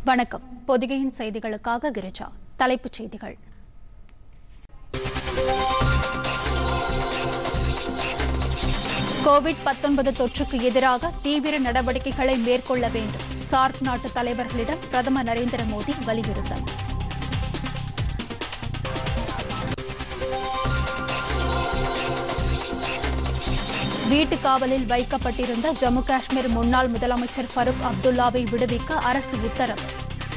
வணக்கம் பொதிகையின் செய்திகளுக்காக கிரிஜா தலைப்புச் செய்திகள் கோவிட் 19 தொற்றுக்கு எதிராக தீவிர நடவடிக்கைகளை மேற்கொள்ள வேண்டும் சார்க் நாட்டு தலைவர்களிடம் பிரதமர் நரேந்திர மோடி வலியுறுத்தல் வீட்டு காவலில் வைக்கப்பட்டிருந்த ஜம்மு காஷ்மீர் முன்னாள் முதலமைச்சர் ஃபருக் அப்துல்லாவை விடுவிக்க அரசு உத்தரவு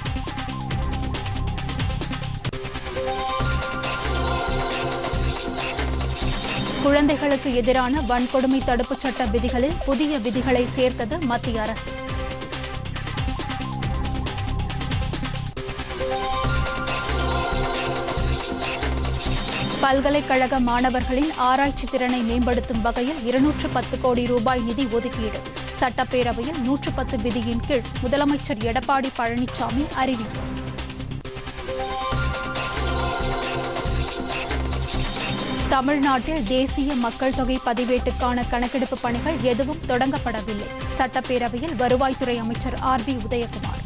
குழந்தைகளுக்கு எதிரான வன்கொடுமை தடுப்புச் சட்ட விதிகளில் புதிய விதிகளை சேர்த்தது மத்திய அரசு பல்கலைக்கழக மாணவர்களின் ஆராய்ச்சி திறனை மேம்படுத்தும் வகையில் இருநூற்று பத்து கோடி ரூபாய் நிதி ஒதுக்கீடு சட்டப்பேரவையில் நூற்று பத்து விதியின் கீழ் முதலமைச்சர் எடப்பாடி பழனிசாமி அறிவிப்பு தமிழ்நாட்டில் தேசிய மக்கள் தொகை பதிவேட்டுக்கான கணக்கெடுப்பு பணிகள் எதுவும் தொடங்கப்படவில்லை சட்டப்பேரவையில் வருவாய்த்துறை அமைச்சர் ஆர் பி உதயகுமார்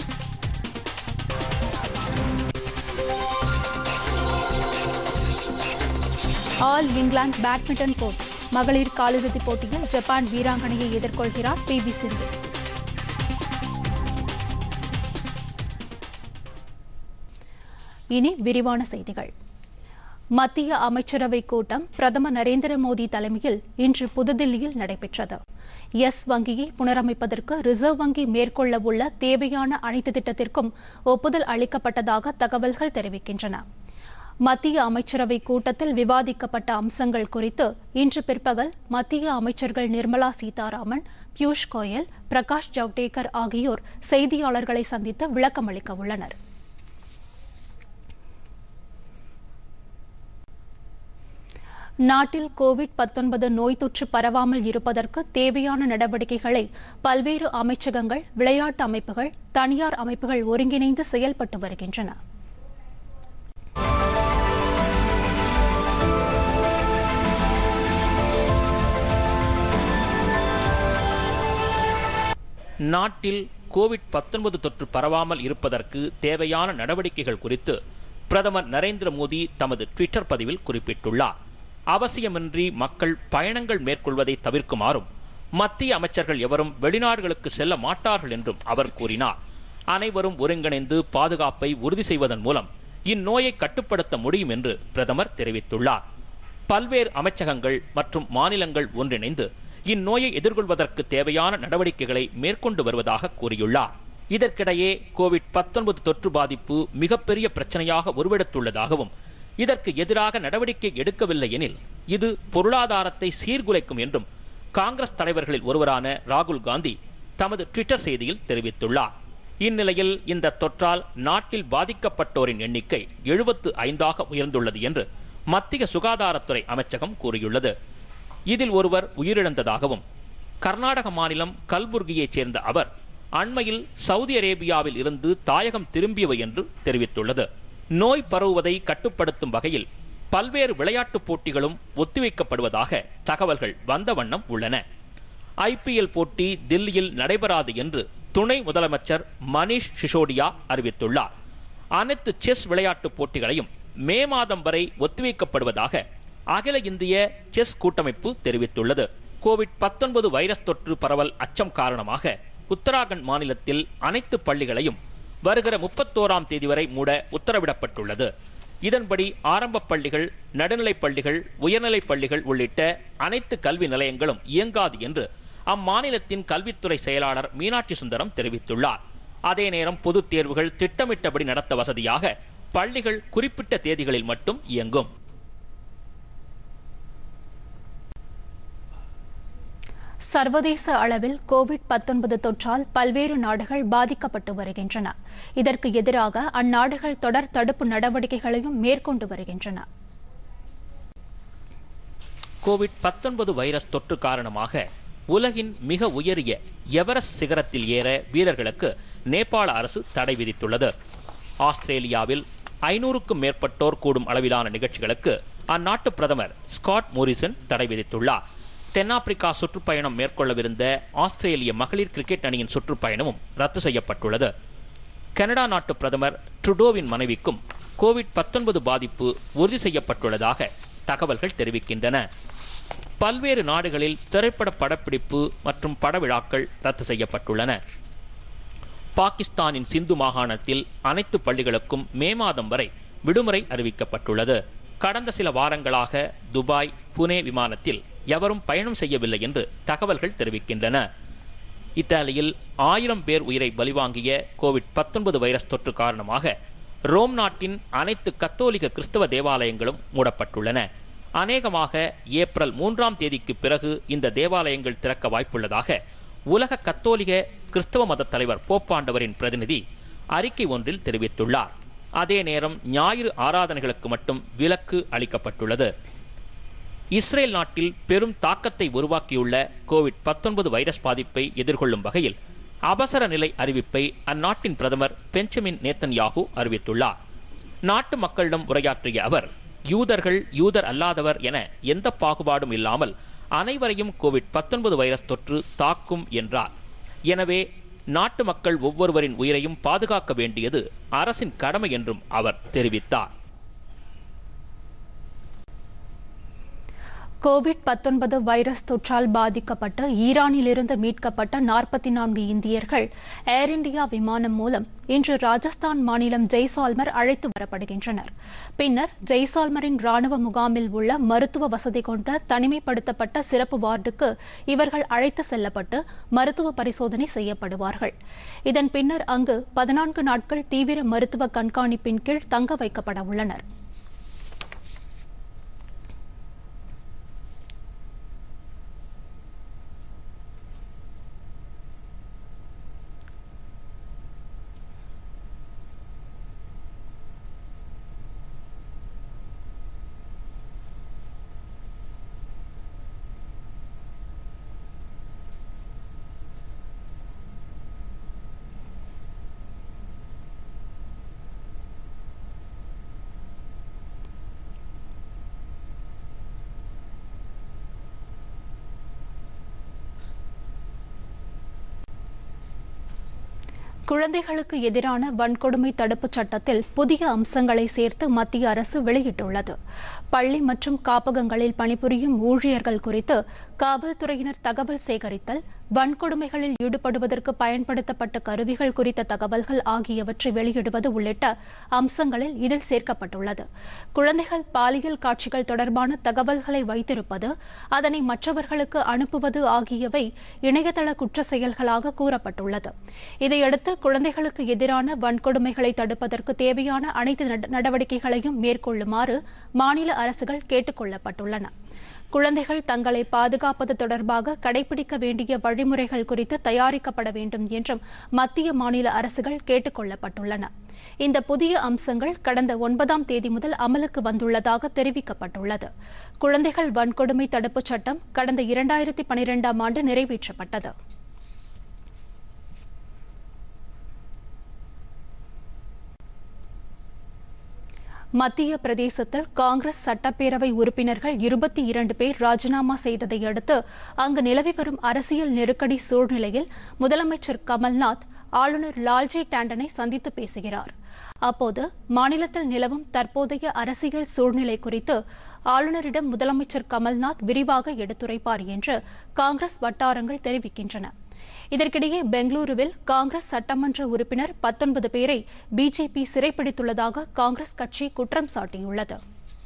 ஆல் இங்கிலாந்து பேட்மிண்டன் போட்டி மகளிர் காலிறுதிப் போட்டியில் ஜப்பான் வீராங்கனையை எதிர்கொள்கிறார் பி வி சிந்து இனி விரிவான செய்திகள் மத்திய அமைச்சரவை கூட்டம் பிரதமர் நரேந்திர மோடி தலைமையில் இன்று புதுதில்லியில் நடைபெற்றது எஸ் வங்கியை புனரமைப்பதற்கு ரிசர்வ் வங்கி மேற்கொள்ள உள்ள தேவையான அனைத்து திட்டத்திற்கும் ஒப்புதல் அளிக்கப்பட்டதாக தகவல்கள் தெரிவிக்கின்றன மத்திய அமைச்சரவை கூட்டத்தில் விவாதிக்கப்பட்ட அம்சங்கள் குறித்து இன்று பிற்பகல் மத்திய அமைச்சர்கள் நிர்மலா சீதாராமன் பியூஷ் கோயல் பிரகாஷ் ஜவ்டேகர் ஆகியோர் செய்தியாளர்களை சந்தித்து விளக்கமளிக்க உள்ளனர் நாட்டில் கோவிட் 19 நோய் தொற்று பரவாமல் இருப்பதற்கு தேவையான நடவடிக்கைகளை பல்வேறு அமைச்சகங்கள் விளையாட்டு அமைப்புகள் தனியார் அமைப்புகள் ஒருங்கிணைந்து செயல்பட்டு வருகின்றன நாட்டில் கோவிட் 19 தொற்று பரவாமல் இருப்பதற்கு தேவையான நடவடிக்கைகள் குறித்து பிரதமர் நரேந்திர மோடி தமது ட்விட்டர் பதிவில் குறிப்பிட்டுள்ளார் அவசியமின்றி மக்கள் பயணங்கள் மேற்கொள்வதை தவிர்க்குமாறும் மத்திய அமைச்சர்கள் எவரும் வெளிநாடுகளுக்கு செல்ல மாட்டார்கள் என்றும் அவர் கூறினார் அனைவரும் ஒருங்கிணைந்து பாதுகாப்பை உறுதி செய்வதன் மூலம் இந்நோயை கட்டுப்படுத்த முடியும் என்று பிரதமர் தெரிவித்துள்ளார் பல்வேறு அமைச்சகங்கள் மற்றும் மாநிலங்கள் ஒன்றிணைந்து இந்நோயை எதிர்கொள்வதற்கு தேவையான நடவடிக்கைகளை மேற்கொண்டு வருவதாக கூறியுள்ளார் இதற்கிடையே கோவிட் 19 தொற்று பாதிப்பு மிகப்பெரிய பிரச்சனையாக உருவெடுத்துள்ளதாகவும் இதற்கு எதிராக நடவடிக்கை எடுக்கவில்லை எனில் இது பொருளாதாரத்தை சீர்குலைக்கும் என்றும் காங்கிரஸ் தலைவர்களில் ஒருவரான ராகுல் காந்தி தமது ட்விட்டர் செய்தியில் தெரிவித்துள்ளார் இந்நிலையில் இந்த தொற்றால் நாட்டில் பாதிக்கப்பட்டோரின் எண்ணிக்கை எழுபத்து ஐந்தாக உயர்ந்துள்ளது என்று மத்திய சுகாதாரத்துறை அமைச்சகம் கூறியுள்ளது இதில் ஒருவர் உயிரிழந்ததாகவும் கர்நாடக மாநிலம் கல்புர்கியைச் சேர்ந்த அவர் அண்மையில் சவுதி அரேபியாவில் இருந்து தாயகம் திரும்பியவை என்று தெரிவித்துள்ளது நோய் பரவுவதை கட்டுப்படுத்தும் வகையில் பல்வேறு விளையாட்டுப் போட்டிகளும் ஒத்திவைக்கப்படுவதாக தகவல்கள் வந்த வண்ணம் உள்ளன ஐபிஎல் போட்டி தில்லியில் நடைபெறாது என்று துணை முதலமைச்சர் மணீஷ் சிசோடியா அறிவித்துள்ளார் அனைத்து செஸ் விளையாட்டுப் போட்டிகளையும் மே மாதம் வரை ஒத்திவைக்கப்படுவதாக அகில இந்திய செஸ் கூட்டமைப்பு தெரிவித்துள்ளது கோவிட் 19 வைரஸ் தொற்று பரவல் அச்சம் காரணமாக உத்தராகண்ட் மாநிலத்தில் அனைத்து பள்ளிகளையும் வருகிற முப்பத்தோராம் தேதி வரை மூட உத்தரவிடப்பட்டுள்ளது இதன்படி ஆரம்ப பள்ளிகள் நடுநிலைப் பள்ளிகள் உயர்நிலைப் பள்ளிகள் உள்ளிட்ட அனைத்து கல்வி நிலையங்களும் இயங்காது என்று அம்மாநிலத்தின் கல்வித்துறை செயலாளர் மீனாட்சி சுந்தரம் தெரிவித்துள்ளார் அதே நேரம் பொதுத் தேர்வுகள் திட்டமிட்டபடி நடத்த வசதியாக பள்ளிகள் குறிப்பிட்ட தேதிகளில் மட்டும் இயங்கும் சர்வதேச அளவில் கோவிட் 19 தொற்றால் பல்வேறு நாடுகள் பாதிக்கப்பட்டு வருகின்றன இதற்கு எதிராக அந்நாடுகள் தொடர் தடுப்பு நடவடிக்கைகளையும் மேற்கொண்டு வருகின்றன கோவிட் 19 வைரஸ் தொற்று காரணமாக உலகின் மிக உயரிய எவரெஸ்ட் சிகரத்தில் ஏற வீரர்களுக்கு நேபாள அரசு தடை விதித்துள்ளது ஆஸ்திரேலியாவில் ஐநூறுக்கும் மேற்பட்டோர் கூடும் அளவிலான நிகழ்ச்சிகளுக்கு அந்நாட்டு பிரதமர் ஸ்காட் மோரிசன் தடை விதித்துள்ளார் தென்னாப்பிரிக்கா சுற்றுப்பயணம் மேற்கொள்ளவிருந்த ஆஸ்திரேலிய மகளிர் கிரிக்கெட் அணியின் சுற்றுப்பயணமும் ரத்து செய்யப்பட்டுள்ளது கனடா நாட்டு பிரதமர் ட்ருடோவின் மனைவிக்கும் கோவிட் 19 பாதிப்பு உறுதி செய்யப்பட்டுள்ளதாக தகவல்கள் தெரிவிக்கின்றன பல்வேறு நாடுகளில் திரைப்பட படப்பிடிப்பு மற்றும் படவிழாக்கள் ரத்து செய்யப்பட்டுள்ளன பாகிஸ்தானின் சிந்து மாகாணத்தில் அனைத்து பள்ளிகளுக்கும் மே மாதம் வரை விடுமுறை அறிவிக்கப்பட்டுள்ளது கடந்த சில வாரங்களாக துபாய் புனே விமானத்தில் எவரும் பயணம் செய்யவில்லை என்று தகவல்கள் தெரிவிக்கின்றன இத்தாலியில் ஆயிரம் பேர் உயிரை பலிவாங்கிய கோவிட் 19 வைரஸ் தொற்று காரணமாக ரோம் நாட்டின் அனைத்து கத்தோலிக்க கிறிஸ்தவ தேவாலயங்களும் மூடப்பட்டுள்ளன அநேகமாக ஏப்ரல் மூன்றாம் தேதிக்கு பிறகு இந்த தேவாலயங்கள் திறக்க வாய்ப்புள்ளதாக உலக கத்தோலிக்க கிறிஸ்தவ மத தலைவர் போப்பாண்டவரின் பிரதிநிதி அறிக்கை ஒன்றில் தெரிவித்துள்ளார் அதே நேரம் ஞாயிறு ஆராதனைகளுக்கு மட்டும் விலக்கு அளிக்கப்பட்டுள்ளது இஸ்ரேல் நாட்டில் பெரும் தாக்கத்தை உருவாக்கியுள்ள கோவிட் 19 வைரஸ் பாதிப்பை எதிர்கொள்ளும் வகையில் அவசர நிலை அறிவிப்பை அந்நாட்டின் பிரதமர் பெஞ்சமின் நேத்தன்யாகு அறிவித்துள்ளார் நாட்டு மக்களிடம் உரையாற்றிய அவர் யூதர்கள் யூதர் அல்லாதவர் என எந்த பாகுபாடும் இல்லாமல் அனைவரையும் கோவிட் 19 வைரஸ் தொற்று தாக்கும் என்றார் எனவே நாட்டு மக்கள் ஒவ்வொருவரின் உயிரையும் பாதுகாக்க வேண்டியது அரசின் கடமை என்றும் அவர் தெரிவித்தார் கோவிட் 19 வைரஸ் தொற்றால் பாதிக்கப்பட்ட ஈரானிலிருந்து மீட்கப்பட்ட நாற்பத்தி நான்கு இந்தியர்கள் ஏர் இந்தியா விமானம் மூலம் இன்று ராஜஸ்தான் மாநிலம் ஜெய்சால்மர் அழைத்து வரப்படுகின்றனர் பின்னர் ஜெய்சால்மரின் ராணுவ முகாமில் உள்ள மருத்துவ வசதி கொண்ட தனிமைப்படுத்தப்பட்ட சிறப்பு வார்டுக்கு இவர்கள் அழைத்து செல்லப்பட்டு மருத்துவ பரிசோதனை செய்யப்படுவார்கள் இதன் பின்னர் அங்கு பதினான்கு நாட்கள் தீவிர மருத்துவ கண்காணிப்பின் கீழ் தங்க வைக்கப்பட உள்ளனர் குழந்தைகளுக்கு எதிரான வன்கொடுமை தடுப்புச் சட்டத்தில் புதிய அம்சங்களை சேர்த்து மத்திய அரசு வெளியிட்டுள்ளது பள்ளி மற்றும் காப்பகங்களில் பணிபுரியும் ஊழியர்கள் குறித்து காவல்துறையினர் தகவல் சேகரித்தல் வன்கொடுமைகளில் ஈடுபடுவதற்கு பயன்படுத்தப்பட்ட கருவிகள் குறித்த தகவல்கள் ஆகியவற்றை வெளியிடுவது உள்ளிட்ட அம்சங்களில் இதில் சேர்க்கப்பட்டுள்ளது குழந்தைகள் பாலியல் காட்சிகள் தொடர்பான தகவல்களை வைத்திருப்பது அதனை மற்றவர்களுக்கு அனுப்புவது ஆகியவை இணையதள குற்ற செயல்களாக கூறப்பட்டுள்ளது இதையடுத்து குழந்தைகளுக்கு எதிரான வன்கொடுமைகளை தடுப்பதற்கு தேவையான அனைத்து நட- நடவடிக்கைகளையும் மேற்கொள்ளுமாறு மாநில அரசுகள் கேட்டுக் கொள்ளப்பட்டுள்ளன குழந்தைகள் தங்களை பாதுகாப்பது தொடர்பாக கடைபிடிக்க வேண்டிய வழிமுறைகள் குறித்து தயாரிக்கப்பட வேண்டும் என்றும் மத்திய மாநில அரசுகள் கேட்டுக் கொள்ளப்பட்டுள்ளன இந்த புதிய அம்சங்கள் கடந்த ஒன்பதாம் தேதி முதல் அமலுக்கு வந்துள்ளதாக தெரிவிக்கப்பட்டுள்ளது குழந்தைகள் வன்கொடுமை தடுப்புச் சட்டம் கடந்த இரண்டாயிரத்தி பனிரெண்டாம் ஆண்டு நிறைவேற்றப்பட்டது மத்திய பிரதேசத்தில் காங்கிரஸ் சட்டப்பேரவை உறுப்பினர்கள் இருபத்தி இரண்டு பேர் ராஜினாமா செய்ததை அடுத்து அங்கு நிலவி வரும் அரசியல் நெருக்கடி சூழ்நிலையில் முதலமைச்சர் கமல்நாத் ஆளுநர் லால்ஜி டாண்டனை சந்தித்து பேசுகிறார் அப்போது மாநிலத்தில் நிலவும் தற்போதைய அரசியல் சூழ்நிலை குறித்து ஆளுநரிடம் முதலமைச்சர் கமல்நாத் விரிவாக எடுத்துரைப்பார் என்று காங்கிரஸ் வட்டாரங்கள் தெரிவிக்கின்றன இதற்கிடையே பெங்களூருவில் காங்கிரஸ் சட்டமன்ற உறுப்பினர் பத்தொன்பது பேரை பிஜேபி சிறைப்பிடித்துள்ளதாக காங்கிரஸ் கட்சி குற்றம் சாட்டியுள்ளது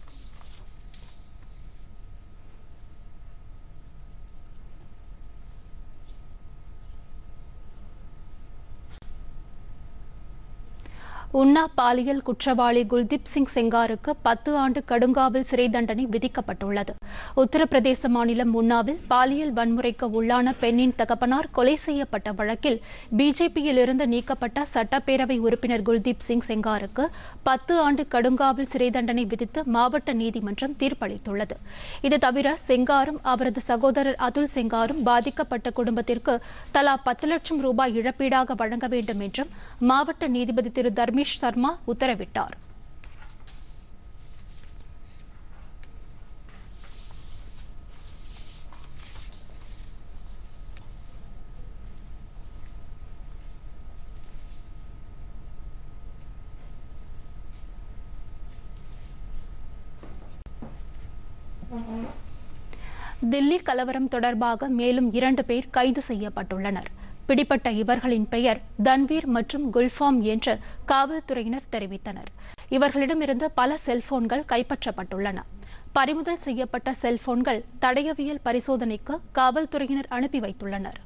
உன்னா பாலியல் குற்றவாளி குல்தீப் சிங் செங்காருக்கு பத்து ஆண்டு கடுங்காவல் சிறை தண்டனை விதிக்கப்பட்டுள்ளது உத்தரப்பிரதேச மாநிலம் உன்னாவில் பாலியல் வன்முறைக்கு உள்ளான பெண்ணின் தகப்பனார் கொலை செய்யப்பட்ட வழக்கில் பிஜேபியில் இருந்து நீக்கப்பட்ட சட்டப்பேரவை உறுப்பினர் குல்தீப் சிங் செங்காருக்கு பத்து ஆண்டு கடுங்காவல் சிறை தண்டனை விதித்து மாவட்ட நீதிமன்றம் தீர்ப்பளித்துள்ளது இது தவிர செங்காரும் அவரது சகோதரர் அதுல் செங்காரும் பாதிக்கப்பட்ட குடும்பத்திற்கு தலா பத்து லட்சம் ரூபாய் இழப்பீடாக வழங்க வேண்டும் என்றும் மாவட்ட நீதிபதி திரு தர்மேஷ் சர்மா உத்தரவிட்டார் தில்லி கலவரம் தொடர்பாக மேலும் இரண்டு பேர் கைது செய்யப்பட்டுள்ளனர் பிடிப்பட்ட இவர்களின் பெயர் தன்வீர் மற்றும் குல்ஃபாம் என்று காவல்துறையினர் தெரிவித்தனர் இவர்களிடமிருந்து பல செல்போன்கள் கைப்பற்றப்பட்டுள்ளன பறிமுதல் செய்யப்பட்ட செல்போன்கள் தடயவியல் பரிசோதனைக்கு காவல்துறையினர் அனுப்பி வைத்துள்ளனர்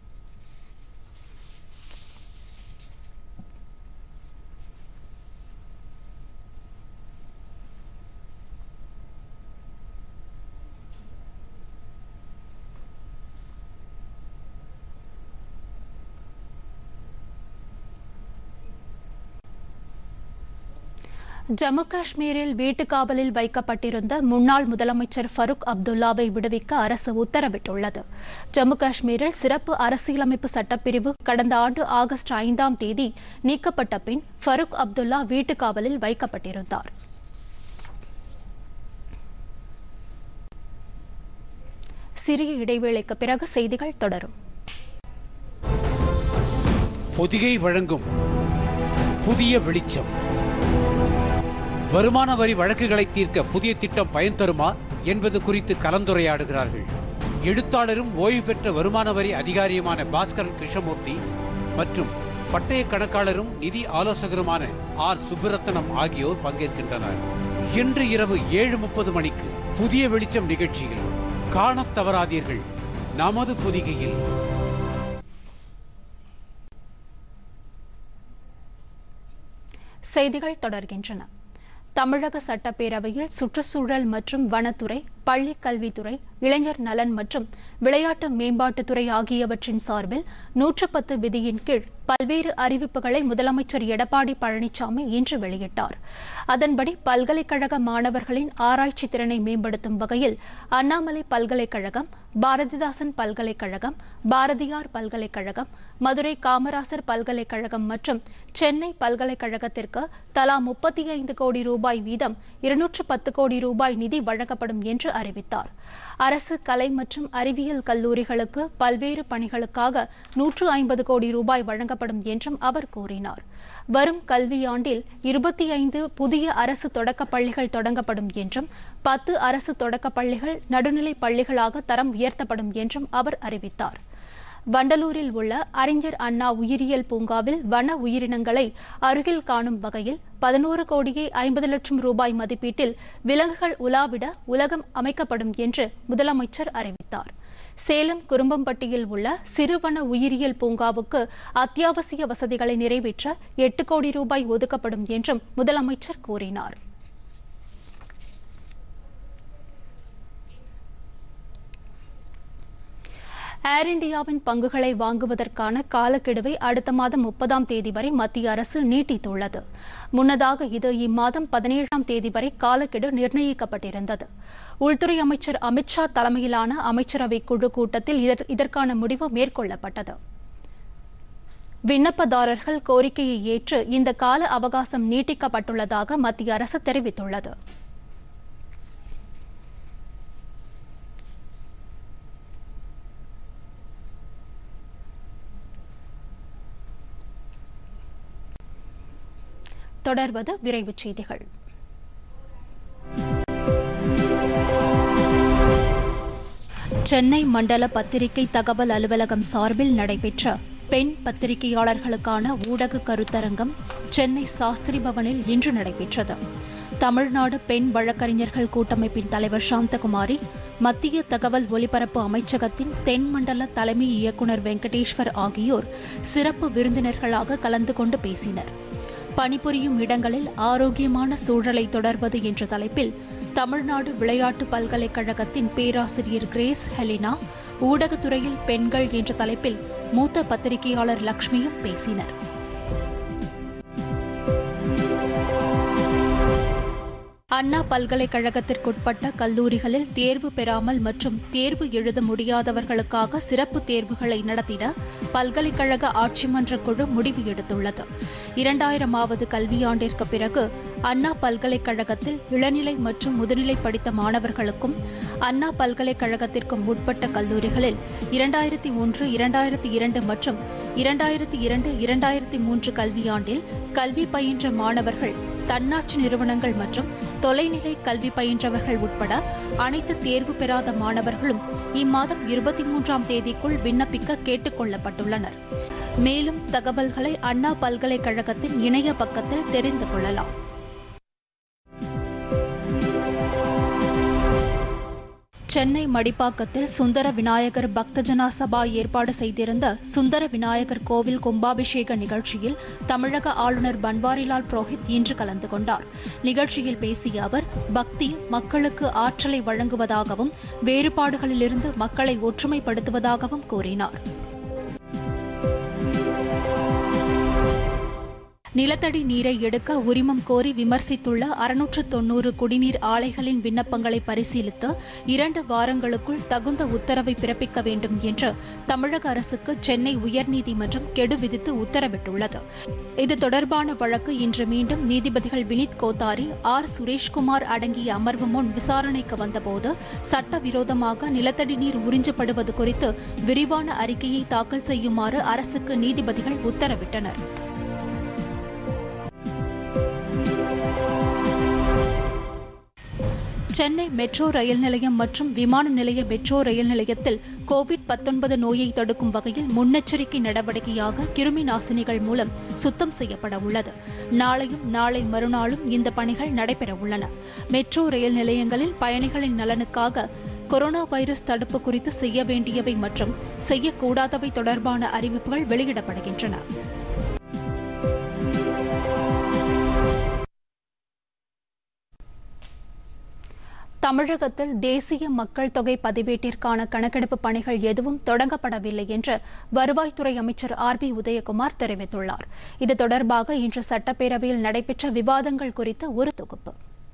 ஜம்மு காஷ்மீரில் வீட்டுக் காவலில் வைக்கப்பட்டிருந்த முன்னாள் முதலமைச்சர் ஃபருக் அப்துல்லாவை விடுவிக்க அரசு உத்தரவிட்டுள்ளது ஜம்மு காஷ்மீரில் சிறப்பு அரசியலமைப்பு சட்டப்பிரிவு கடந்த ஆண்டு ஆகஸ்ட் ஐந்தாம் தேதி நீக்கப்பட்ட பின் ஃபருக் அப்துல்லா வீட்டுக் காவலில் வைக்கப்பட்டிருந்தார் சிறிய இடைவேளைக்கு பிறகு செய்திகள் தொடரும் பொதிகை வழங்கும் புதிய வெளிச்சம் வருமான வரி வழக்குகளை தீர்க்க புதிய திட்டம் பயன் தருமா என்பது குறித்து கலந்துரையாடுகிறார்கள் எழுத்தாளரும் ஓய்வு பெற்ற வருமான வரி அதிகாரியுமான பாஸ்கரன் கிருஷ்ணமூர்த்தி மற்றும் பட்டய கணக்காளரும் நிதி ஆலோசகருமான ஆர் சுப்புரத்தனம் ஆகியோர் பங்கேற்கின்றனர் இன்று இரவு ஏழு முப்பது மணிக்கு புதிய வெளிச்சம் நிகழ்ச்சியில் காணத் தவறாதீர்கள் நமது பொதிகையில் செய்திகள் தொடர்கின்றன தமிழக சட்டப்பேரவையில் சுற்றுச்சூழல் மற்றும் வனத்துறை பள்ளிக் கல்வித்துறை இளைஞர் நலன் மற்றும் விளையாட்டு மேம்பாட்டுத்துறை ஆகியவற்றின் சார்பில் நூற்று பத்து விதியின் கீழ் பல்வேறு அறிவிப்புகளை முதலமைச்சர் எடப்பாடி பழனிசாமி இன்று வெளியிட்டார் அதன்படி பல்கலைக்கழக மாணவர்களின் ஆராய்ச்சி திறனை மேம்படுத்தும் வகையில் அண்ணாமலை பல்கலைக்கழகம் பாரதிதாசன் பல்கலைக்கழகம் பாரதியார் பல்கலைக்கழகம் மதுரை காமராசர் பல்கலைக்கழகம் மற்றும் சென்னை பல்கலைக்கழகத்திற்கு தலா முப்பத்தி ஐந்து கோடி ரூபாய் வீதம் இருநூற்று பத்து கோடி ரூபாய் நிதி வழங்கப்படும் என்று அறிவித்தார் அரசு கலை மற்றும் அறிவியல் கல்லூரிகளுக்கு பல்வேறு பணிகளுக்காக நூற்று ஐம்பது கோடி ரூபாய் வழங்கப்படும் என்றும் அவர் கூறினார் வரும் கல்வியாண்டில் இருபத்தி ஐந்து புதிய அரசு தொடக்கப் பள்ளிகள் தொடங்கப்படும் என்றும் பத்து அரசு தொடக்கப் பள்ளிகள் நடுநிலைப் பள்ளிகளாக தரம் உயர்த்தப்படும் என்றும் அவர் அறிவித்தார் வண்டலூரில் உள்ள அறிஞர் அண்ணா உயிரியல் பூங்காவில் வன உயிரினங்களை அருகில் காணும் வகையில் பதினோரு கோடியே ஐம்பது லட்சம் ரூபாய் மதிப்பீட்டில் விலங்குகள் உலாவிட உலகம் அமைக்கப்படும் என்று முதலமைச்சர் அறிவித்தார் சேலம் குரும்பம்பட்டியில் உள்ள சிறுவன உயிரியல் பூங்காவுக்கு அத்தியாவசிய வசதிகளை நிறைவேற்ற எட்டு கோடி ரூபாய் ஒதுக்கப்படும் என்றும் முதலமைச்சர் கூறினார் ஏர் இந்தியாவின் பங்குகளை வாங்குவதற்கான காலக்கெடுவை அடுத்த மாதம் முப்பதாம் தேதி வரை மத்திய அரசு நீட்டித்துள்ளது முன்னதாக இது இம்மாதம் பதினேழாம் தேதி வரை காலக்கெடு நிர்ணயிக்கப்பட்டிருந்தது உள்துறை அமைச்சர் அமித்ஷா தலைமையிலான அமைச்சரவை குழு கூட்டத்தில் இதற்- இதற்கான முடிவு மேற்கொள்ளப்பட்டது விண்ணப்பதாரர்கள் கோரிக்கையை ஏற்று இந்த கால அவகாசம் நீட்டிக்கப்பட்டுள்ளதாக மத்திய அரசு தெரிவித்துள்ளது தொடர்வது விரைவுச் செய்திகள் சென்னை மண்டல பத்திரிகை தகவல் அலுவலகம் சார்பில் நடைபெற்ற பெண் பத்திரிகையாளர்களுக்கான ஊடக கருத்தரங்கம் சென்னை சாஸ்திரி பவனில் இன்று நடைபெற்றது தமிழ்நாடு பெண் வழக்கறிஞர்கள் கூட்டமைப்பின் தலைவர் சாந்தகுமாரி மத்திய தகவல் ஒலிபரப்பு அமைச்சகத்தின் தென் மண்டல தலைமை இயக்குநர் வெங்கடேஸ்வர் ஆகியோர் சிறப்பு விருந்தினர்களாக கலந்து கொண்டு பேசினர் பணிபுரியும் இடங்களில் ஆரோக்கியமான சூழலை தொடர்வது என்ற தலைப்பில் தமிழ்நாடு விளையாட்டு பல்கலைக்கழகத்தின் பேராசிரியர் கிரேஸ் ஹெலினா ஊடகத்துறையில் பெண்கள் என்ற தலைப்பில் மூத்த பத்திரிகையாளர் லக்ஷ்மியும் பேசினர் அண்ணா பல்கலைக்கழகத்திற்குட்பட்ட கல்லூரிகளில் தேர்வு பெறாமல் மற்றும் தேர்வு எழுத முடியாதவர்களுக்காக சிறப்பு தேர்வுகளை நடத்திட பல்கலைக்கழக ஆட்சிமன்ற குழு முடிவு எடுத்துள்ளது இரண்டாயிரமாவது கல்வியாண்டிற்கு பிறகு அண்ணா பல்கலைக்கழகத்தில் இளநிலை மற்றும் முதுநிலை படித்த மாணவர்களுக்கும் அண்ணா பல்கலைக்கழகத்திற்கும் உட்பட்ட கல்லூரிகளில் இரண்டாயிரத்தி ஒன்று இரண்டாயிரத்தி இரண்டு மற்றும் இரண்டாயிரத்தி இரண்டு இரண்டாயிரத்தி மூன்று கல்வியாண்டில் கல்வி பயின்ற மாணவர்கள் தன்னாட்சி நிறுவனங்கள் மற்றும் தொலைநிலை கல்வி பயின்றவர்கள் உட்பட அனைத்து தேர்வு பெறாத மாணவர்களும் இம்மாதம் இருபத்தி மூன்றாம் தேதிக்குள் விண்ணப்பிக்க கேட்டுக் கொள்ளப்பட்டுள்ளனர் மேலும் தகவல்களை அண்ணா பல்கலைக்கழகத்தின் இணைய பக்கத்தில் தெரிந்து கொள்ளலாம் சென்னை மடிப்பாக்கத்தில் சுந்தர விநாயகர் பக்தஜனா சபா ஏற்பாடு செய்திருந்த சுந்தர விநாயகர் கோவில் கும்பாபிஷேக நிகழ்ச்சியில் தமிழக ஆளுநர் பன்வாரிலால் புரோஹித் இன்று கலந்து கொண்டார் நிகழ்ச்சியில் பேசிய அவர் பக்தி மக்களுக்கு ஆற்றலை வழங்குவதாகவும் வேறுபாடுகளிலிருந்து மக்களை ஒற்றுமைப்படுத்துவதாகவும் கூறினார் நிலத்தடி நீரை எடுக்க உரிமம் கோரி விமர்சித்துள்ள அறுநூற்று தொன்னூறு குடிநீர் ஆலைகளின் விண்ணப்பங்களை பரிசீலித்து இரண்டு வாரங்களுக்குள் தகுந்த உத்தரவை பிறப்பிக்க வேண்டும் என்று தமிழக அரசுக்கு சென்னை உயர்நீதிமன்றம் கெடு விதித்து உத்தரவிட்டுள்ளது இது தொடர்பான வழக்கு இன்று மீண்டும் நீதிபதிகள் வினித் கோத்தாரி ஆர் சுரேஷ்குமார் அடங்கிய அமர்வு முன் விசாரணைக்கு வந்தபோது சட்டவிரோதமாக நிலத்தடி நீர் உறிஞ்சப்படுவது குறித்து விரிவான அறிக்கையை தாக்கல் செய்யுமாறு அரசுக்கு நீதிபதிகள் உத்தரவிட்டனர் சென்னை மெட்ரோ ரயில் நிலையம் மற்றும் விமான நிலைய மெட்ரோ ரயில் நிலையத்தில் கோவிட் 19 நோயை தடுக்கும் வகையில் முன்னெச்சரிக்கை நடவடிக்கையாக கிருமி நாசினிகள் மூலம் சுத்தம் செய்யப்பட உள்ளது நாளையும் நாளை மறுநாளும் இந்த பணிகள் நடைபெற உள்ளன மெட்ரோ ரயில் நிலையங்களில் பயணிகளின் நலனுக்காக கொரோனா வைரஸ் தடுப்பு குறித்து செய்ய வேண்டியவை மற்றும் செய்யக்கூடாதவை தொடர்பான அறிவிப்புகள் வெளியிடப்படுகின்றன தமிழகத்தில் தேசிய மக்கள் தொகை பதிவேட்டிற்கான கணக்கெடுப்பு பணிகள் எதுவும் தொடங்கப்படவில்லை என்று வருவாய்த்துறை அமைச்சர் ஆர் பி உதயகுமார் தெரிவித்துள்ளார் இது தொடர்பாக இன்று சட்டப்பேரவையில் நடைபெற்ற விவாதங்கள் குறித்த ஒரு தொகுப்பு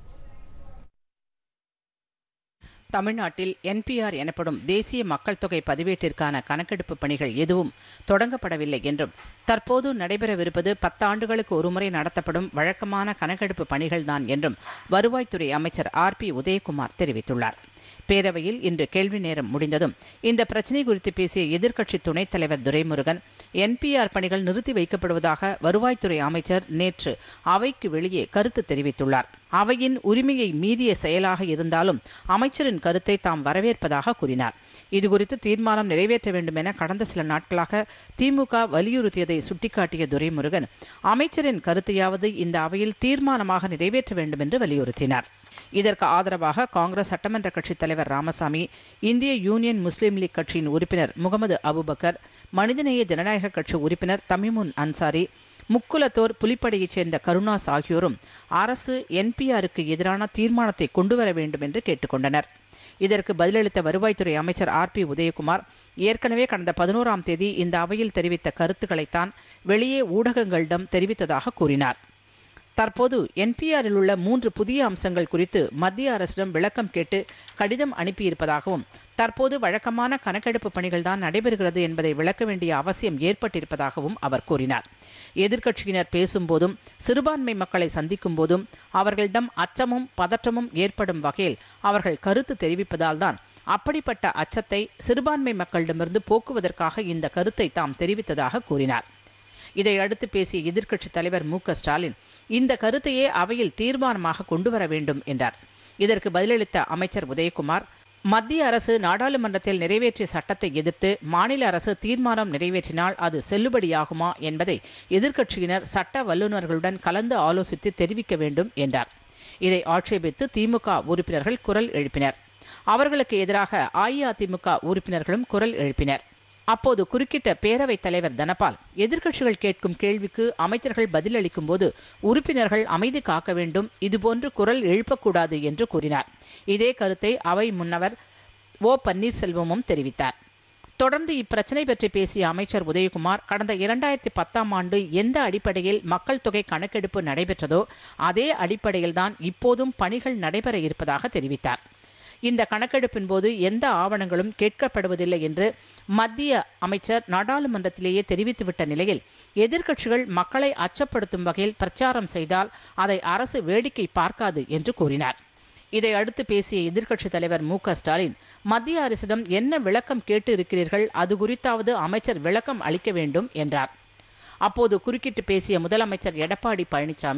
தமிழ்நாட்டில் என்பிஆர் எனப்படும் தேசிய மக்கள் தொகை பதிவேட்டிற்கான கணக்கெடுப்பு பணிகள் எதுவும் தொடங்கப்படவில்லை என்றும் தற்போது நடைபெறவிருப்பது பத்தாண்டுகளுக்கு ஒருமுறை நடத்தப்படும் வழக்கமான கணக்கெடுப்பு பணிகள்தான் என்றும் வருவாய்த்துறை அமைச்சர் ஆர் பி உதயகுமார் தெரிவித்துள்ளார் பேரவையில் இன்று கேள்வி நேரம் முடிந்ததும் இந்த பிரச்சினை குறித்து பேசிய எதிர்க்கட்சி துணைத் தலைவர் துரைமுருகன் என்பிஆர் பணிகள் நிறுத்தி வைக்கப்படுவதாக வருவாய்த்துறை அமைச்சர் நேற்று அவைக்கு வெளியே கருத்து தெரிவித்துள்ளார் அவையின் உரிமையை மீறிய செயலாக இருந்தாலும் அமைச்சரின் கருத்தை தாம் வரவேற்பதாக கூறினார் இதுகுறித்து தீர்மானம் நிறைவேற்ற வேண்டும் என கடந்த சில நாட்களாக திமுக வலியுறுத்தியதை சுட்டிக்காட்டிய துரைமுருகன் அமைச்சரின் கருத்தையாவது இந்த அவையில் தீர்மானமாக நிறைவேற்ற வேண்டும் என்று வலியுறுத்தினார் இதற்கு ஆதரவாக காங்கிரஸ் சட்டமன்ற கட்சித் தலைவர் ராமசாமி இந்திய யூனியன் முஸ்லீம் லீக் கட்சியின் உறுப்பினர் முகமது அபுபக்கர் மனிதநேய ஜனநாயக கட்சி உறுப்பினர் தமிமுன் அன்சாரி முக்குலத்தோர் புலிப்படையைச் சேர்ந்த கருணாஸ் ஆகியோரும் அரசு என்பிஆருக்கு எதிரான தீர்மானத்தை கொண்டுவர வேண்டும் என்று கேட்டுக்கொண்டனர் இதற்கு பதிலளித்த வருவாய்த்துறை அமைச்சர் ஆர் பி உதயகுமார் ஏற்கனவே கடந்த பதினோராம் தேதி இந்த அவையில் தெரிவித்த கருத்துக்களைத்தான் வெளியே ஊடகங்களிடம் தெரிவித்ததாக கூறினார் தற்போது என்பிஆரில் உள்ள மூன்று புதிய அம்சங்கள் குறித்து மத்திய அரசிடம் விளக்கம் கேட்டு கடிதம் அனுப்பியிருப்பதாகவும் தற்போது வழக்கமான கணக்கெடுப்பு பணிகள்தான் நடைபெறுகிறது என்பதை விளக்க வேண்டிய அவசியம் ஏற்பட்டிருப்பதாகவும் அவர் கூறினார் எதிர்க்கட்சியினர் பேசும்போதும் சிறுபான்மை மக்களை சந்திக்கும் போதும் அவர்களிடம் அச்சமும் பதற்றமும் ஏற்படும் வகையில் அவர்கள் கருத்து தெரிவிப்பதால் தான் அப்படிப்பட்ட அச்சத்தை சிறுபான்மை மக்களிடமிருந்து போக்குவதற்காக இந்த கருத்தை தாம் தெரிவித்ததாக கூறினார் இதை அடுத்து பேசிய எதிர்க்கட்சித் தலைவர் மு க ஸ்டாலின் இந்த கருத்தையே அவையில் தீர்மானமாக கொண்டு வர வேண்டும் என்றார் இதற்கு பதிலளித்த அமைச்சர் உதயகுமார் மத்திய அரசு நாடாளுமன்றத்தில் நிறைவேற்றிய சட்டத்தை எதிர்த்து மாநில அரசு தீர்மானம் நிறைவேற்றினால் அது செல்லுபடியாகுமா என்பதை எதிர்க்கட்சியினர் சட்ட வல்லுநர்களுடன் கலந்து ஆலோசித்து தெரிவிக்க வேண்டும் என்றார் இதை ஆட்சேபித்து திமுக உறுப்பினர்கள் குரல் எழுப்பினர் அவர்களுக்கு எதிராக அஇஅதிமுக உறுப்பினர்களும் குரல் எழுப்பினர் அப்போது குறுக்கிட்ட பேரவைத் தலைவர் தனபால் எதிர்க்கட்சிகள் கேட்கும் கேள்விக்கு அமைச்சர்கள் பதிலளிக்கும் போது உறுப்பினர்கள் அமைதி காக்க வேண்டும் இதுபோன்று குரல் எழுப்பக்கூடாது என்று கூறினார் இதே கருத்தை அவை முன்னவர் ஓ பன்னீர்செல்வமும் தெரிவித்தார் தொடர்ந்து இப்பிரச்சினை பற்றி பேசிய அமைச்சர் உதயகுமார் கடந்த இரண்டாயிரத்தி பத்தாம் ஆண்டு எந்த அடிப்படையில் மக்கள் தொகை கணக்கெடுப்பு நடைபெற்றதோ அதே அடிப்படையில்தான் இப்போதும் பணிகள் நடைபெற இருப்பதாக தெரிவித்தார் இந்த கணக்கெடுப்பின் போது எந்த ஆவணங்களும் கேட்கப்படுவதில்லை என்று மத்திய அமைச்சர் நாடாளுமன்றத்திலேயே தெரிவித்துவிட்ட நிலையில் எதிர்க்கட்சிகள் மக்களை அச்சப்படுத்தும் வகையில் பிரச்சாரம் செய்தால் அதை அரசு வேடிக்கை பார்க்காது என்று கூறினார் இதை அடுத்து பேசிய எதிர்க்கட்சித் தலைவர் மு க ஸ்டாலின் மத்திய அரசிடம் என்ன விளக்கம் கேட்டு இருக்கிறீர்கள் அது குறித்தாவது அமைச்சர் விளக்கம் அளிக்க வேண்டும் என்றார் அப்போது குறுக்கிட்டு பேசிய முதலமைச்சர் எடப்பாடி பழனிசாமி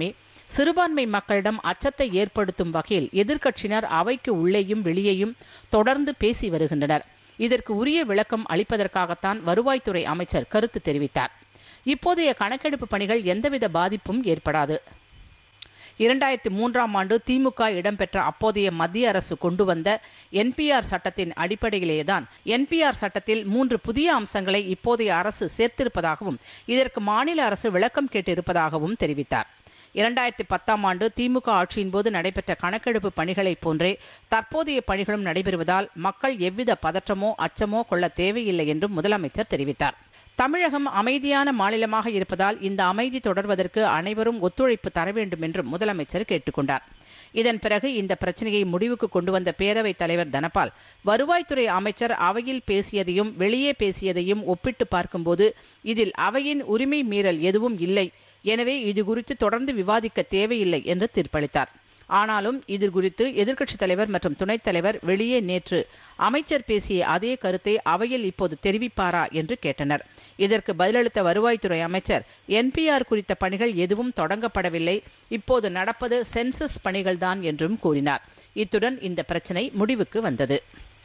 சிறுபான்மை மக்களிடம் அச்சத்தை ஏற்படுத்தும் வகையில் எதிர்க்கட்சியினர் அவைக்கு உள்ளேயும் வெளியேயும் தொடர்ந்து பேசி வருகின்றனர் இதற்கு உரிய விளக்கம் அளிப்பதற்காகத்தான் வருவாய்த்துறை அமைச்சர் கருத்து தெரிவித்தார் இப்போதைய கணக்கெடுப்பு பணிகள் எந்தவித பாதிப்பும் ஏற்படாது இரண்டாயிரத்தி மூன்றாம் ஆண்டு திமுக இடம்பெற்ற அப்போதைய மத்திய அரசு கொண்டு வந்த என்பிஆர் சட்டத்தின் அடிப்படையிலேதான் என்பிஆர் சட்டத்தில் மூன்று புதிய அம்சங்களை இப்போதைய அரசு சேர்த்திருப்பதாகவும் இதற்கு மாநில அரசு விளக்கம் கேட்டிருப்பதாகவும் தெரிவித்தார் இரண்டாயிரத்தி பத்தாம் ஆண்டு திமுக ஆட்சியின் போது நடைபெற்ற கணக்கெடுப்பு பணிகளைப் போன்றே தற்போதைய பணிகளும் நடைபெறுவதால் மக்கள் எவ்வித பதற்றமோ அச்சமோ கொள்ள தேவையில்லை என்றும் முதலமைச்சர் தெரிவித்தார் தமிழகம் அமைதியான மாநிலமாக இருப்பதால் இந்த அமைதி தொடர்வதற்கு அனைவரும் ஒத்துழைப்பு தர வேண்டும் என்றும் முதலமைச்சர் கேட்டுக்கொண்டார் இதன் பிறகு இந்த பிரச்சனையை முடிவுக்கு கொண்டு வந்த பேரவைத் தலைவர் தனபால் வருவாய்த்துறை அமைச்சர் அவையில் பேசியதையும் வெளியே பேசியதையும் ஒப்பிட்டு பார்க்கும்போது இதில் அவையின் உரிமை மீறல் எதுவும் இல்லை எனவே இது குறித்து தொடர்ந்து விவாதிக்க தேவையில்லை என்று தீர்ப்பளித்தார் ஆனாலும் இது குறித்து எதிர்க்கட்சித் தலைவர் மற்றும் துணைத் தலைவர் வெளியே நேற்று அமைச்சர் பேசிய அதே கருத்தை அவையில் இப்போது தெரிவிப்பாரா என்று கேட்டனர் இதற்கு பதிலளித்த வருவாய்த்துறை அமைச்சர் என்பிஆர் குறித்த பணிகள் எதுவும் தொடங்கப்படவில்லை இப்போது நடப்பது சென்சஸ் பணிகள்தான் என்றும் கூறினார் இத்துடன் இந்த பிரச்சினை முடிவுக்கு வந்தது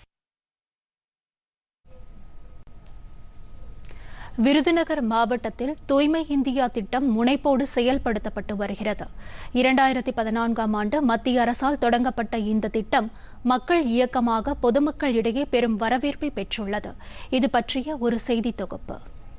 விருதுநகர் மாவட்டத்தில் தூய்மை இந்தியா திட்டம் முனைப்போடு செயல்படுத்தப்பட்டு வருகிறது இரண்டாயிரத்தி பதினான்காம் ஆண்டு மத்திய அரசால் தொடங்கப்பட்ட இந்த திட்டம் மக்கள் இயக்கமாக பொதுமக்கள் இடையே பெரும் வரவேற்பை பெற்றுள்ளது இது பற்றிய ஒரு செய்தி தொகுப்பு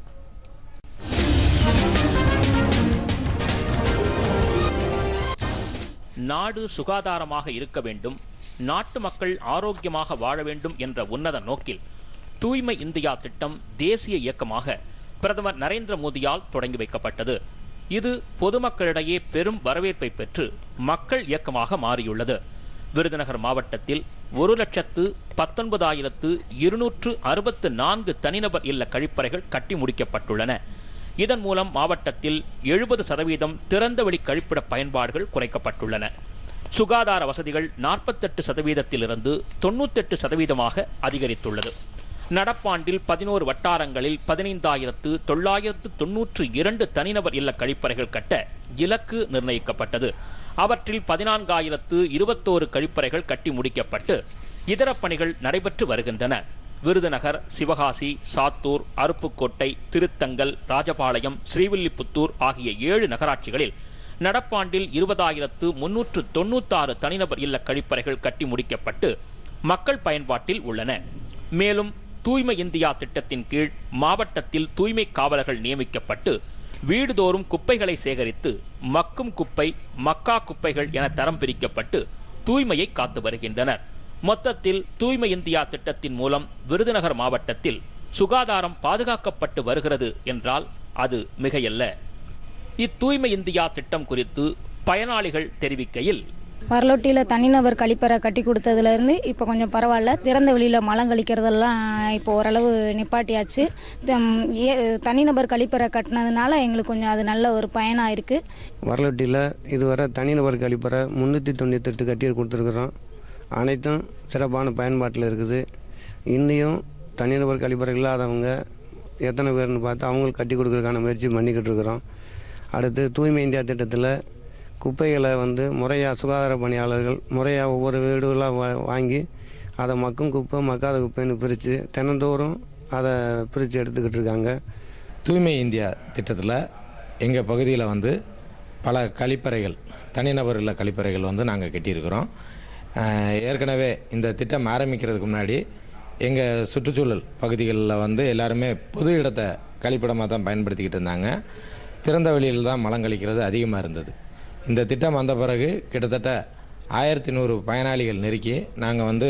நாடு சுகாதாரமாக இருக்க வேண்டும் நாட்டு மக்கள் ஆரோக்கியமாக வாழ வேண்டும் என்ற உன்னத நோக்கில் தூய்மை இந்தியா திட்டம் தேசிய இயக்கமாக பிரதமர் நரேந்திர மோடியால் தொடங்கி வைக்கப்பட்டது இது பொதுமக்களிடையே பெரும் வரவேற்பை பெற்று மக்கள் இயக்கமாக மாறியுள்ளது விருதுநகர் மாவட்டத்தில் ஒரு லட்சத்து பத்தொன்பதாயிரத்து இருநூற்று அறுபத்து நான்கு தனிநபர் இல்ல கழிப்பறைகள் கட்டி முடிக்கப்பட்டுள்ளன இதன் மூலம் மாவட்டத்தில் எழுபது சதவீதம் திறந்தவெளி கழிப்பிட பயன்பாடுகள் குறைக்கப்பட்டுள்ளன சுகாதார வசதிகள் நாற்பத்தெட்டு சதவீதத்திலிருந்து தொண்ணூத்தெட்டு சதவீதமாக அதிகரித்துள்ளது நடப்பாண்டில் பதினோரு வட்டாரங்களில் பதினைந்தாயிரத்து தொள்ளாயிரத்து தொன்னூற்று இரண்டு தனிநபர் இல்ல கழிப்பறைகள் கட்ட இலக்கு நிர்ணயிக்கப்பட்டது அவற்றில் பதினான்காயிரத்து இருபத்தோரு கழிப்பறைகள் கட்டி முடிக்கப்பட்டு இதர பணிகள் நடைபெற்று வருகின்றன விருதுநகர் சிவகாசி சாத்தூர் அருப்புக்கோட்டை திருத்தங்கல் ராஜபாளையம் ஸ்ரீவில்லிபுத்தூர் ஆகிய ஏழு நகராட்சிகளில் நடப்பாண்டில் இருபதாயிரத்து முன்னூற்று தொண்ணூத்தாறு தனிநபர் இல்ல கழிப்பறைகள் கட்டி முடிக்கப்பட்டு மக்கள் பயன்பாட்டில் உள்ளன மேலும் தூய்மை இந்தியா திட்டத்தின் கீழ் மாவட்டத்தில் தூய்மை காவலர்கள் நியமிக்கப்பட்டு வீடுதோறும் குப்பைகளை சேகரித்து மக்கும் குப்பை மக்கா குப்பைகள் என தரம் பிரிக்கப்பட்டு தூய்மையை காத்து வருகின்றனர் மொத்தத்தில் தூய்மை இந்தியா திட்டத்தின் மூலம் விருதுநகர் மாவட்டத்தில் சுகாதாரம் பாதுகாக்கப்பட்டு வருகிறது என்றால் அது மிகையல்ல இத்தூய்மை இந்தியா திட்டம் குறித்து பயனாளிகள் தெரிவிக்கையில் வரலொட்டியில் தனிநபர் கழிப்பறை கட்டி கொடுத்ததுலேருந்து இப்போ கொஞ்சம் பரவாயில்ல திறந்த வெளியில் மலம் கழிக்கிறதெல்லாம் இப்போ ஓரளவு நிப்பாட்டியாச்சு தம், ஏ- தனிநபர் கழிப்பறை கட்டினதுனால எங்களுக்கு கொஞ்சம் அது நல்ல ஒரு பயனாக இருக்குது வரலொட்டியில் இதுவரை தனிநபர் கழிப்பறை முந்நூற்றி தொண்ணூத்தெட்டு கட்டி கொடுத்துருக்குறோம் அனைத்தும் சிறப்பான பயன்பாட்டில் இருக்குது இன்னியும் தனிநபர் கழிப்பறை இல்லாதவங்க எத்தனை பேர்னு பார்த்து அவங்களுக்கு கட்டி கொடுக்கறதுக்கான முயற்சி பண்ணிக்கிட்டு இருக்கிறோம் அடுத்து தூய்மை இந்தியா திட்டத்தில் குப்பைகளை வந்து முறையாக சுகாதார பணியாளர்கள் முறையாக ஒவ்வொரு வீடுகளாக வா வாங்கி அதை மக்கும் குப்பை மக்காத குப்பைன்னு பிரித்து தினந்தோறும் அதை பிரித்து எடுத்துக்கிட்டு இருக்காங்க தூய்மை இந்தியா திட்டத்தில் எங்கள் பகுதியில் வந்து பல கழிப்பறைகள் தனிநபர் இல்ல கழிப்பறைகள் வந்து நாங்கள் கட்டியிருக்கிறோம் அஹ், ஏற்கனவே இந்த திட்டம் ஆரம்பிக்கிறதுக்கு முன்னாடி எங்கள் சுற்றுச்சூழல் பகுதிகளில் வந்து எல்லாருமே பொது இடத்தை கழிப்பிடமாக தான் பயன்படுத்திக்கிட்டு இருந்தாங்க திறந்த வெளியில் தான் மலம் கழிக்கிறது அதிகமாக இருந்தது இந்த திட்டம் வந்த பிறகு கிட்டத்தட்ட ஆயிரத்தி நூறு பயனாளிகள் நெருக்கி நாங்கள் வந்து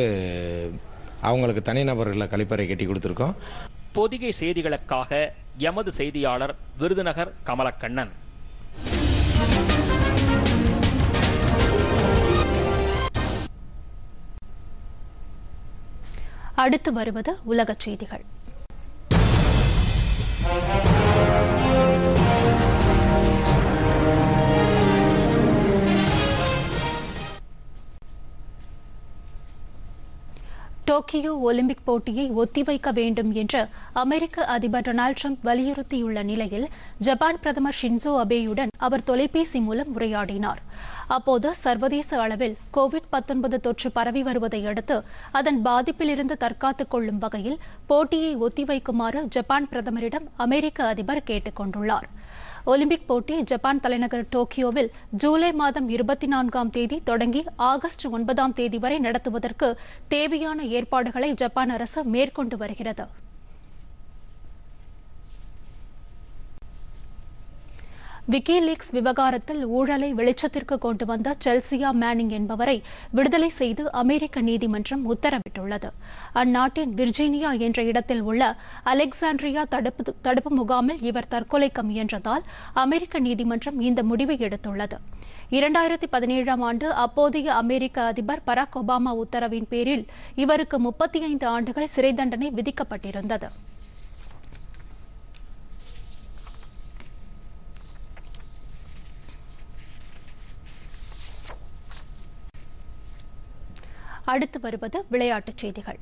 அவங்களுக்கு தனிநபர் இல்ல கழிப்பறை கட்டி கொடுத்துருக்கோம் பொதிகை செய்திகளுக்காக எமது செய்தியாளர் விருதுநகர் கமலக்கண்ணன் அடுத்து வருவது உலகச் செய்திகள் டோக்கியோ ஒலிம்பிக் போட்டியை ஒத்திவைக்க வேண்டும் என்று அமெரிக்க அதிபர் டொனால்டு ட்ரம்ப் வலியுறுத்தியுள்ள நிலையில் ஜப்பான் பிரதமர் ஷின்சோ அபேயுடன் அவர் தொலைபேசி மூலம் உரையாடினார் அப்போது சர்வதேச அளவில் கோவிட் 19 தொற்று பரவி வருவதை அடுத்து அதன் பாதிப்பிலிருந்து தற்காத்துக் கொள்ளும் வகையில் போட்டியை ஒத்திவைக்குமாறு ஜப்பான் பிரதமரிடம் அமெரிக்க அதிபர் கேட்டுக் கொண்டுள்ளார் ஒலிம்பிக் போட்டி ஜப்பான் தலைநகர் டோக்கியோவில் ஜூலை மாதம் இருபத்தி நான்காம் தேதி தொடங்கி ஆகஸ்ட் ஒன்பதாம் தேதி வரை நடத்துவதற்கு தேவையான ஏற்பாடுகளை ஜப்பான் அரசு மேற்கொண்டு வருகிறது விக்கிலீக்ஸ் விவகாரத்தில் ஊழலை வெளிச்சத்திற்கு கொண்டு வந்த செல்சியா மேனிங் என்பவரை விடுதலை செய்து அமெரிக்க நீதிமன்றம் உத்தரவிட்டுள்ளது அந்நாட்டின் விர்ஜீனியா என்ற இடத்தில் உள்ள அலெக்சாண்ட்ரியா தடுப்பு தடுப்பு முகாமில் இவர் தற்கொலைக்க முயன்றதால் அமெரிக்க நீதிமன்றம் இந்த முடிவை எடுத்துள்ளது இரண்டாயிரத்தி பதினேழாம் ஆண்டு அப்போதைய அமெரிக்க அதிபர் பராக் ஒபாமா உத்தரவின் பேரில் இவருக்கு முப்பத்தி ஐந்து ஆண்டுகள் சிறை தண்டனை விதிக்கப்பட்டிருந்தது அடுத்து வருவது விளையாட்டுச் செய்திகள்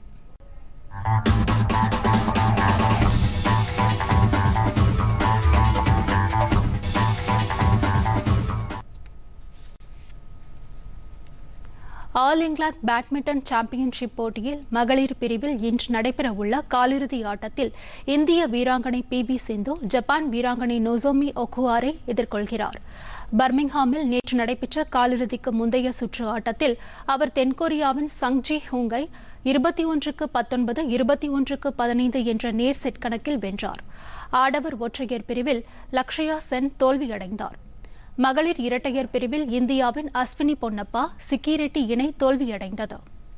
ஆல் இங்கிலாந்து பேட்மிண்டன் சாம்பியன்ஷிப் போட்டியில் மகளிர் பிரிவில் இன்று நடைபெறவுள்ள காலிறுதி ஆட்டத்தில் இந்திய வீராங்கனை பி வி சிந்து ஜப்பான் வீராங்கனை நொசோமி ஒகுவாரை எதிர்கொள்கிறார் பர்மிங்ஹாமில் நேற்று நடைபெற்ற காலிறுதிக்கு முந்தைய சுற்று ஆட்டத்தில் அவர் தென்கொரியாவின் சங்ஜி ஹூங்கை இருபத்தி ஒன்றுக்கு பத்தொன்பது இருபத்தி ஒன்றுக்கு பதினைந்து என்ற நேர் செட் கணக்கில் வென்றார் ஆடவர் ஒற்றையர் பிரிவில் லக்ஷயா சென் தோல்வியடைந்தார் மகளிர் இரட்டையர் பிரிவில் இந்தியாவின் அஸ்வினி பொன்னப்பா சிக்கி ரெட்டி இணை தோல்வியடைந்தது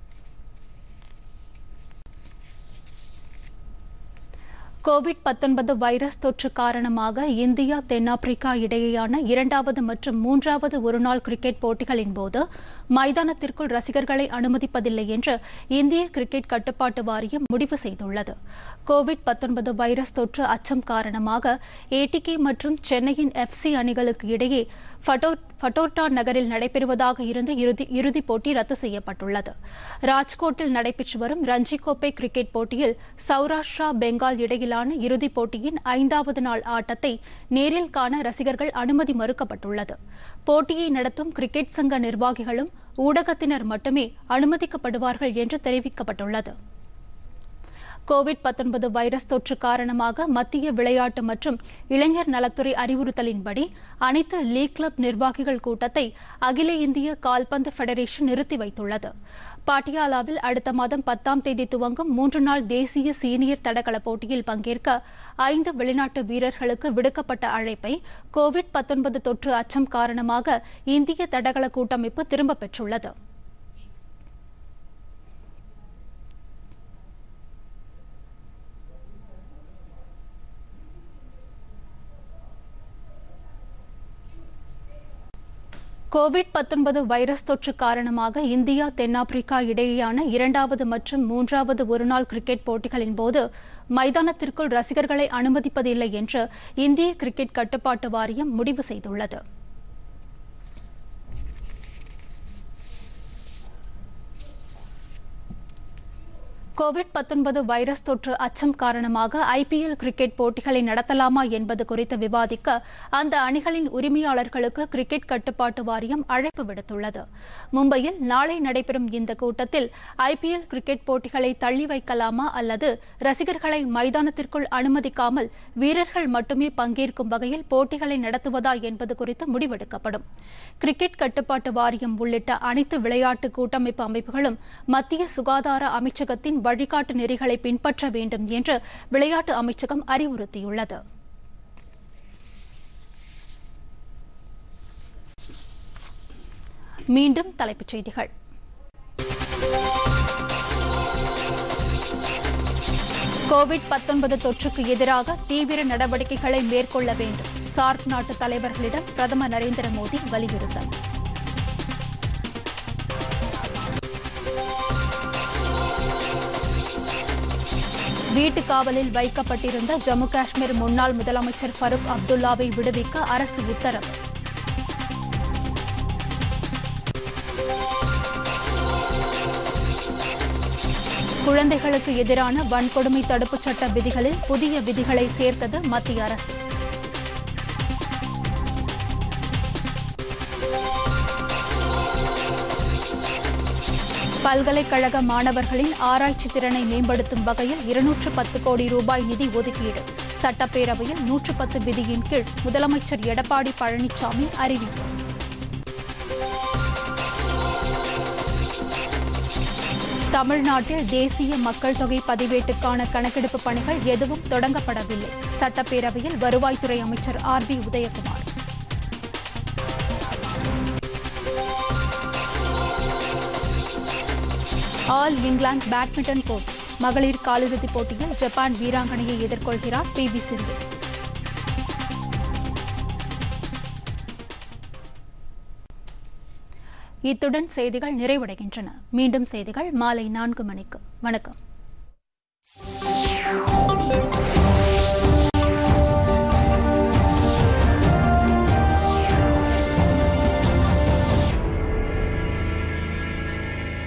கோவிட் 19 வைரஸ் தொற்று காரணமாக இந்தியா தென்னாப்பிரிக்கா இடையேயான இரண்டாவது மற்றும் மூன்றாவது ஒருநாள் கிரிக்கெட் போட்டிகளின் போது மைதானத்திற்குள் ரசிகர்களை அனுமதிப்பதில்லை என்று இந்திய கிரிக்கெட் கட்டுப்பாட்டு வாரியம் முடிவு செய்துள்ளது கோவிட் 19 வைரஸ் தொற்று அச்சம் காரணமாக ஏடிகே மற்றும் சென்னையின் எஃப்சி அணிகளுக்கு இடையே ஃபட்டோர்டா நகரில் நடைபெறுவதாக இருந்த இறுதி இறுதிப் போட்டி ரத்து செய்யப்பட்டுள்ளது ராஜ்கோட்டில் நடைபெற்று வரும் ரஞ்சி கோப்பை கிரிக்கெட் போட்டியில் சௌராஷ்டிரா பெங்கால் இடையிலான இறுதிப் போட்டியின் ஐந்தாவது நாள் ஆட்டத்தை நேரில் காண ரசிகர்கள் அனுமதி மறுக்கப்பட்டுள்ளது போட்டியை நடத்தும் கிரிக்கெட் சங்க நிர்வாகிகளும் ஊடகத்தினர் மட்டுமே அனுமதிக்கப்படுவார்கள் என்று தெரிவிக்கப்பட்டுள்ளது கோவிட் 19 வைரஸ் தொற்று காரணமாக மத்திய விளையாட்டு மற்றும் இளைஞர் நலத்துறை அறிவுறுத்தலின்படி அனைத்து லீக் கிளப் நிர்வாகிகள் கூட்டத்தை அகில இந்திய கால்பந்து ஃபெடரேஷன் நிறுத்தி வைத்துள்ளது பாட்டியாலாவில் அடுத்த மாதம் பத்தாம் தேதி துவங்கும் மூன்று நாள் தேசிய சீனியர் தடகள போட்டியில் பங்கேற்க ஐந்து வெளிநாட்டு வீரர்களுக்கு விடுக்கப்பட்ட அழைப்பை கோவிட் 19 தொற்று அச்சம் காரணமாக இந்திய தடகள கூட்டமைப்பு திரும்பப் பெற்றுள்ளது கோவிட் 19 வைரஸ் தொற்று காரணமாக இந்தியா தென்னாப்பிரிக்கா இடையேயான இரண்டாவது மற்றும் மூன்றாவது ஒருநாள் கிரிக்கெட் போட்டிகளின் போது மைதானத்திற்குள் ரசிகர்களை அனுமதிப்பதில்லை என்று இந்திய கிரிக்கெட் கட்டுப்பாட்டு வாரியம் முடிவு செய்துள்ளது கோவிட் 19 வைரஸ் தொற்று அச்சம் காரணமாக ஐபிஎல் கிரிக்கெட் போட்டிகளை நடத்தலாமா என்பது குறித்து விவாதிக்க அந்த அணிகளின் உரிமையாளர்களுக்கு கிரிக்கெட் கட்டுப்பாட்டு வாரியம் அழைப்பு விடுத்துள்ளது மும்பையில் நாளை நடைபெறும் இந்த கூட்டத்தில் ஐபிஎல் கிரிக்கெட் போட்டிகளை தள்ளி வைக்கலாமா அல்லது ரசிகர்களை மைதானத்திற்குள் அனுமதிக்காமல் வீரர்கள் மட்டுமே பங்கேற்கும் வகையில் போட்டிகளை நடத்துவதா என்பது குறித்து முடிவெடுக்கப்படும் கிரிக்கெட் கட்டுப்பாட்டு வாரியம் உள்ளிட்ட அனைத்து விளையாட்டு கூட்டமைப்பு அமைப்புகளும் மத்திய சுகாதார அமைச்சகத்தின் வழிகாட்டு நெறிகளை பின்பற்ற வேண்டும் என்று விளையாட்டு அமைச்சகம் அறிவுறுத்தியுள்ளது மீண்டும் தலைப்புச் செய்திகள் கோவிட் 19 தொற்றுக்கு எதிராக தீவிர நடவடிக்கைகளை மேற்கொள்ள வேண்டும் சார்க் நாட்டு தலைவர்களிடம் பிரதமர் நரேந்திர மோடி வலியுறுத்தல் வீட்டு காவலில் வைக்கப்பட்டிருந்த ஜம்மு காஷ்மீர் முன்னாள் முதலமைச்சர் ஃபருக் அப்துல்லாவை விடுவிக்க அரசு உத்தரவு குழந்தைகளுக்கு எதிரான வன்கொடுமை தடுப்புச் சட்ட விதிகளில் புதிய விதிகளை சேர்த்தது மத்திய அரசு பல்கலைக்கழக மாணவர்களின் ஆராய்ச்சி திறனை மேம்படுத்தும் வகையில் இருநூற்று பத்து கோடி ரூபாய் நிதி ஒதுக்கீடு சட்டப்பேரவையில் நூற்று பத்து விதியின் கீழ் முதலமைச்சர் எடப்பாடி பழனிசாமி அறிவிப்பு தமிழ்நாட்டில் தேசிய மக்கள் தொகை பதிவேட்டுக்கான கணக்கெடுப்பு பணிகள் எதுவும் தொடங்கப்படவில்லை சட்டப்பேரவையில் வருவாய்த்துறை அமைச்சர் ஆர் பி உதயகுமார் ஆல் இங்கிலாந்து பேட்மிண்டன் போட்டி மகளிர் காலிறுதிப் போட்டியில் ஜப்பான் வீராங்கனையை எதிர்கொள்கிறார் பி வி சிந்து இத்துடன் செய்திகள் நிறைவடைகின்றன மீண்டும் செய்திகள் மாலை நான்கு மணிக்கு வணக்கம்